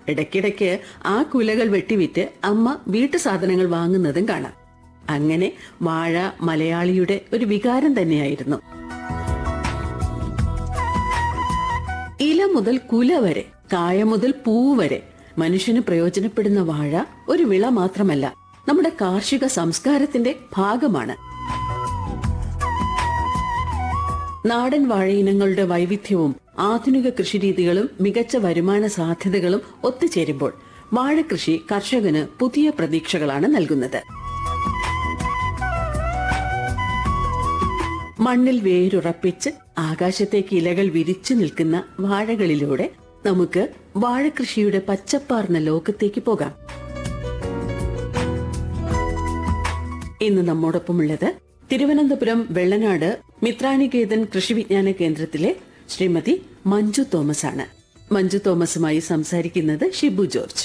ഇടയ്ക്കിടയ്ക്ക് ആ കുലകൾ വെട്ടിവിറ്റ് അമ്മ വീട്ടു സാധനങ്ങൾ വാങ്ങുന്നതും കാണാം അങ്ങനെ വാഴ മലയാളിയുടെ ഒരു വികാരം തന്നെയായിരുന്നു ഇല മുതൽ കുല വരെ കായ മുതൽ പൂ വരെ മനുഷ്യന് പ്രയോജനപ്പെടുന്ന വാഴ ഒരു വിള മാത്രമല്ല നമ്മുടെ കാർഷിക സംസ്കാരത്തിന്റെ ഭാഗമാണ് നാടൻ വാഴയിനങ്ങളുടെ വൈവിധ്യവും ആധുനിക കൃഷിരീതികളും മികച്ച വരുമാന സാധ്യതകളും ഒത്തുചേരുമ്പോൾ വാഴകൃഷി കർഷകന് പുതിയ പ്രതീക്ഷകളാണ് നൽകുന്നത് മണ്ണിൽ വേരുറപ്പിച്ച് ആകാശത്തേക്ക് ഇലകൾ വിരിച്ചു നിൽക്കുന്ന വാഴകളിലൂടെ നമുക്ക് വാഴകൃഷിയുടെ പച്ചപ്പാർന്ന ലോകത്തേക്ക് പോകാം ഇന്ന് നമ്മോടൊപ്പമുള്ളത് തിരുവനന്തപുരം വെള്ളനാട് മിത്രാനികേതൻ കൃഷി വിജ്ഞാന കേന്ദ്രത്തിലെ ശ്രീമതി മഞ്ജു തോമസ് ആണ് മഞ്ജു തോമസുമായി സംസാരിക്കുന്നത് ഷിബു ജോർജ്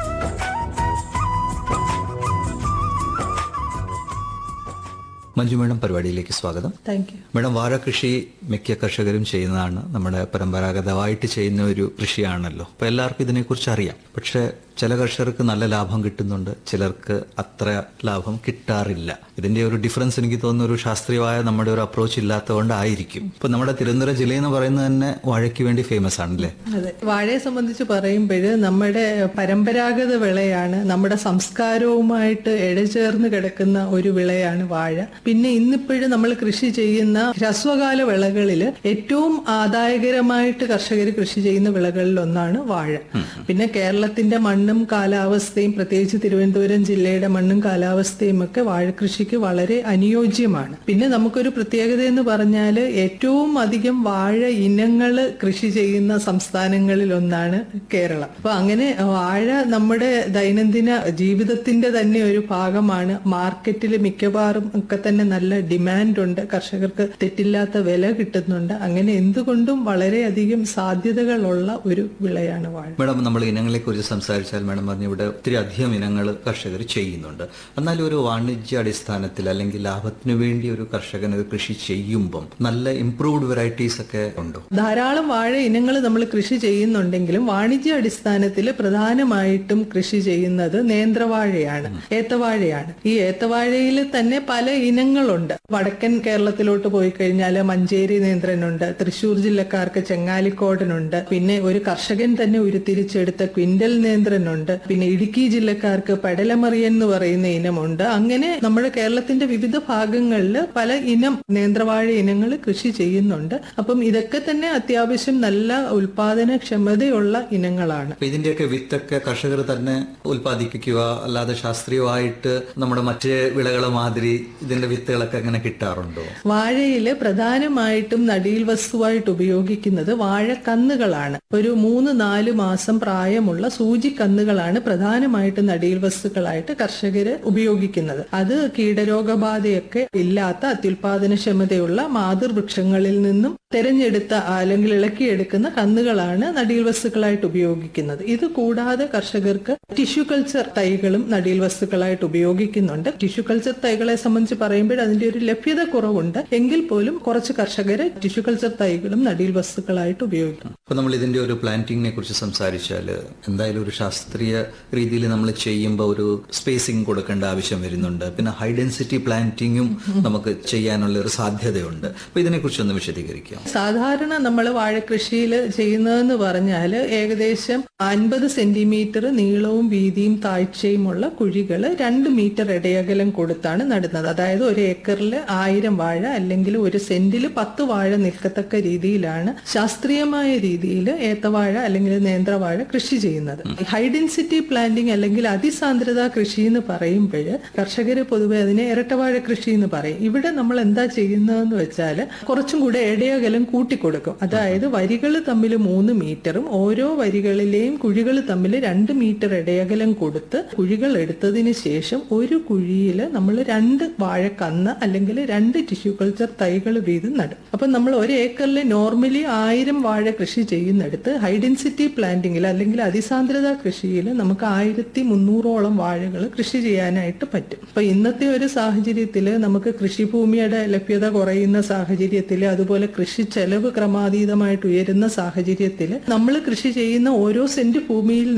മഞ്ജു മേഡം പരിപാടിയിലേക്ക് സ്വാഗതം താങ്ക് യു മേഡം വാഴ കൃഷി മിക്ക കർഷകരും ചെയ്യുന്നതാണ് നമ്മുടെ പരമ്പരാഗതമായിട്ട് ചെയ്യുന്ന ഒരു കൃഷിയാണല്ലോ അപ്പൊ എല്ലാവർക്കും ഇതിനെക്കുറിച്ച് അറിയാം പക്ഷെ ചില കർഷകർക്ക് നല്ല ലാഭം കിട്ടുന്നുണ്ട് ചിലർക്ക് അത്ര ലാഭം കിട്ടാറില്ല ഇതിന്റെ ഒരു ഡിഫറൻസ് എനിക്ക് തോന്നുന്ന ഒരു ശാസ്ത്രീയമായ നമ്മുടെ ഒരു അപ്രോച്ച് ഇല്ലാത്തതുകൊണ്ടായിരിക്കും ഇപ്പൊ നമ്മുടെ തിരുവനന്തപുരം ജില്ല എന്ന് പറയുന്നത് തന്നെ വാഴയ്ക്ക് വേണ്ടി ഫേമസ് ആണല്ലേ അതെ വാഴയെ സംബന്ധിച്ച് പറയുമ്പോൾ നമ്മുടെ പരമ്പരാഗത വിളയാണ് നമ്മുടെ സംസ്കാരവുമായിട്ട് ഇഴചേർന്ന് കിടക്കുന്ന ഒരു വിളയാണ് വാഴ പിന്നെ ഇന്നിപ്പോഴും നമ്മൾ കൃഷി ചെയ്യുന്ന ഹ്രസ്വകാല വിളകളിൽ ഏറ്റവും ആദായകരമായിട്ട് കർഷകർ കൃഷി ചെയ്യുന്ന വിളകളിൽ ഒന്നാണ് വാഴ പിന്നെ കേരളത്തിന്റെ മണ്ണും കാലാവസ്ഥയും പ്രത്യേകിച്ച് തിരുവനന്തപുരം ജില്ലയുടെ മണ്ണും കാലാവസ്ഥയും ഒക്കെ വാഴ കൃഷിക്ക് വളരെ അനുയോജ്യമാണ് പിന്നെ നമുക്കൊരു പ്രത്യേകത എന്ന് പറഞ്ഞാൽ ഏറ്റവും അധികം വാഴ ഇനങ്ങൾ കൃഷി ചെയ്യുന്ന സംസ്ഥാനങ്ങളിൽ ഒന്നാണ് കേരളം അപ്പൊ അങ്ങനെ വാഴ നമ്മുടെ ദൈനംദിന ജീവിതത്തിന്റെ തന്നെ ഒരു ഭാഗമാണ് മാർക്കറ്റിൽ മിക്കവാറും ഒക്കെ തന്നെ നല്ല ഡിമാൻഡ് ഉണ്ട് കർഷകർക്ക് തെറ്റില്ലാത്ത വില കിട്ടുന്നുണ്ട് അങ്ങനെ എന്തുകൊണ്ടും വളരെയധികം സാധ്യതകളുള്ള ഒരു വിളയാണ് വാഴ മേഡം നമ്മൾ ഇനങ്ങളെ കുറിച്ച് സംസാരിച്ചാൽ മേഡം പറഞ്ഞു ഇവിടെ ഒത്തിരി അധികം ഇനങ്ങൾ കർഷകർ ചെയ്യുന്നുണ്ട് എന്നാൽ ഒരു വാണിജ്യ അടിസ്ഥാനത്തിൽ അല്ലെങ്കിൽ ലാഭത്തിന് വേണ്ടി ഒരു കർഷകൻ ഒരു കൃഷി ചെയ്യുമ്പം നല്ല ഇംപ്രൂവ്ഡ് വെറൈറ്റീസ് ഒക്കെ ഉണ്ടോ ധാരാളം വാഴ ഇനങ്ങൾ നമ്മൾ കൃഷി ചെയ്യുന്നുണ്ടെങ്കിലും വാണിജ്യ അടിസ്ഥാനത്തിൽ പ്രധാനമായിട്ടും കൃഷി ചെയ്യുന്നത് നേന്ത്രവാഴയാണ് ഏത്തവാഴയാണ് ഈ ഏത്തവാഴയിൽ തന്നെ പല ഇനങ്ങളുണ്ട് വടക്കൻ കേരളത്തിലോട്ട് പോയി കഴിഞ്ഞാൽ മഞ്ചേരി നേന്ത്രനുണ്ട് തൃശൂർ ജില്ലക്കാർക്ക് ചെങ്ങാലിക്കോടനുണ്ട് പിന്നെ ഒരു കർഷകൻ തന്നെ ഉരുത്തിരിച്ചെടുത്ത ക്വിന്റൽ നേന്ത്രനുണ്ട് പിന്നെ ഇടുക്കി ജില്ലക്കാർക്ക് പെടലമറിയൻ എന്ന് പറയുന്ന ഇനമുണ്ട് അങ്ങനെ നമ്മുടെ കേരളത്തിന്റെ വിവിധ ഭാഗങ്ങളിൽ പല ഇനം നേന്ത്രവാഴ ഇനങ്ങൾ കൃഷി ചെയ്യുന്നുണ്ട് അപ്പം ഇതൊക്കെ തന്നെ അത്യാവശ്യം നല്ല ഉൽപാദനക്ഷമതയുള്ള ഇനങ്ങളാണ് അപ്പൊ ഇതിന്റെയൊക്കെ വിത്തൊക്കെ കർഷകർ തന്നെ ഉൽപ്പാദിപ്പിക്കുക അല്ലാതെ ശാസ്ത്രീയമായിട്ട് നമ്മുടെ മറ്റ് വിളകളെ മാതിരി ഇതിന്റെ വിത്തുകളൊക്കെ അങ്ങനെ കിട്ടാറുണ്ടോ വാഴയില് പ്രധാനമായിട്ടും നടീൽ വസ്തുവായിട്ട് ഉപയോഗിക്കുന്നത് വാഴക്കന്നുകളാണ് ഒരു മൂന്ന് നാല് മാസം പ്രായമുള്ള സൂചിക്കന്നുകളാണ് പ്രധാനമായിട്ടും നടീൽ വസ്തുക്കളായിട്ട് കർഷകര് ഉപയോഗിക്കുന്നത് അത് കീടരോഗബാധയൊക്കെ ഇല്ലാത്ത അത്യുൽപാദനക്ഷമതയുള്ള മാതൃവൃക്ഷങ്ങളിൽ നിന്നും തെരഞ്ഞെടുത്ത അല്ലെങ്കിൽ ഇളക്കിയെടുക്കുന്ന കന്നുകളാണ് നടീൽ വസ്തുക്കളായിട്ട് ഉപയോഗിക്കുന്നത് ഇത് കൂടാതെ കർഷകർക്ക് ടിഷ്യൂ കൾച്ചർ തൈകളും നടീൽ വസ്തുക്കളായിട്ട് ഉപയോഗിക്കുന്നുണ്ട് ടിഷ്യൂ കൾച്ചർ തൈകളെ സംബന്ധിച്ച് പറയുമ്പോൾ അതിന്റെ ഒരു ലഭ്യത കുറവുണ്ട് എങ്കിൽ പോലും കുറച്ച് കർഷകര് ടിഷ്യൂ കൾച്ചർ തൈകളും നടീൽ വസ്തുക്കളായിട്ട് ഉപയോഗിക്കും അപ്പൊ നമ്മൾ ഇതിന്റെ ഒരു പ്ലാന്റിങ്ങിനെ കുറിച്ച് സംസാരിച്ചാൽ എന്തായാലും ഒരു ശാസ്ത്രീയ രീതിയിൽ നമ്മൾ ചെയ്യുമ്പോൾ ഒരു സ്പേസിംഗ് കൊടുക്കേണ്ട ആവശ്യം വരുന്നുണ്ട് പിന്നെ ഹൈ ഡെൻസിറ്റി പ്ലാന്റിങ്ങും നമുക്ക് ചെയ്യാനുള്ള ഒരു സാധ്യതയുണ്ട് അപ്പൊ ഇതിനെ കുറിച്ച് ഒന്ന് വിശദീകരിക്കാം സാധാരണ നമ്മൾ വാഴകൃഷിയിൽ ചെയ്യുന്നതെന്ന് പറഞ്ഞാൽ ഏകദേശം അൻപത് സെന്റിമീറ്റർ നീളവും വീതിയും താഴ്ചയുമുള്ള കുഴികൾ രണ്ട് മീറ്റർ ഇടയകലം കൊടുത്താണ് നടുന്നത് അതായത് ഒരു ഏക്കറിൽ ആയിരം വാഴ അല്ലെങ്കിൽ ഒരു സെന്റിൽ പത്ത് വാഴ നിൽക്കത്തക്ക രീതിയിലാണ് ശാസ്ത്രീയമായ രീതിയിൽ ഏത്തവാഴ അല്ലെങ്കിൽ നേന്ത്രവാഴ കൃഷി ചെയ്യുന്നത് ഹൈ ഡെൻസിറ്റി പ്ലാന്റിംഗ് അല്ലെങ്കിൽ അതിസാന്ദ്രത കൃഷി എന്ന് പറയുമ്പോൾ കർഷകർ പൊതുവെ അതിനെ ഇരട്ടവാഴ കൃഷി എന്ന് പറയും ഇവിടെ നമ്മൾ എന്താ ചെയ്യുന്നതെന്ന് വെച്ചാൽ കുറച്ചും കൂടെ ഇടയകലം കൂട്ടിക്കൊടുക്കും അതായത് വരികൾ തമ്മിൽ മൂന്ന് മീറ്ററും ഓരോ വരികളിലെയും കുഴികൾ തമ്മിൽ രണ്ട് മീറ്റർ ഇടയകലം കൊടുത്ത് കുഴികൾ എടുത്തതിന് ശേഷം ഒരു കുഴിയിൽ നമ്മൾ രണ്ട് വാഴക്കന്ന് അല്ലെങ്കിൽ രണ്ട് ടിഷ്യൂ കൾച്ചർ തൈകൾ വീതം നടും അപ്പൊ നമ്മൾ ഒരു ഏക്കറിൽ നോർമലി ആയിരം വാഴ കൃഷി ചെയ്യുന്നിടത്ത് ഹൈ ഡെൻസിറ്റി പ്ലാന്റിങ്ങിൽ അല്ലെങ്കിൽ അതിസാന്ദ്രത കൃഷിയിൽ നമുക്ക് ആയിരത്തി മുന്നൂറോളം വാഴകൾ കൃഷി ചെയ്യാനായിട്ട് പറ്റും അപ്പൊ ഇന്നത്തെ ഒരു സാഹചര്യത്തിൽ നമുക്ക് കൃഷിഭൂമിയുടെ ലഭ്യത കുറയുന്ന സാഹചര്യത്തിൽ അതുപോലെ കൃഷി ചെലവ് ക്രമാതീതമായിട്ട് ഉയരുന്ന സാഹചര്യത്തിൽ നമ്മൾ കൃഷി ചെയ്യുന്ന ഓരോ സെന്റ് ഭൂമിയിൽ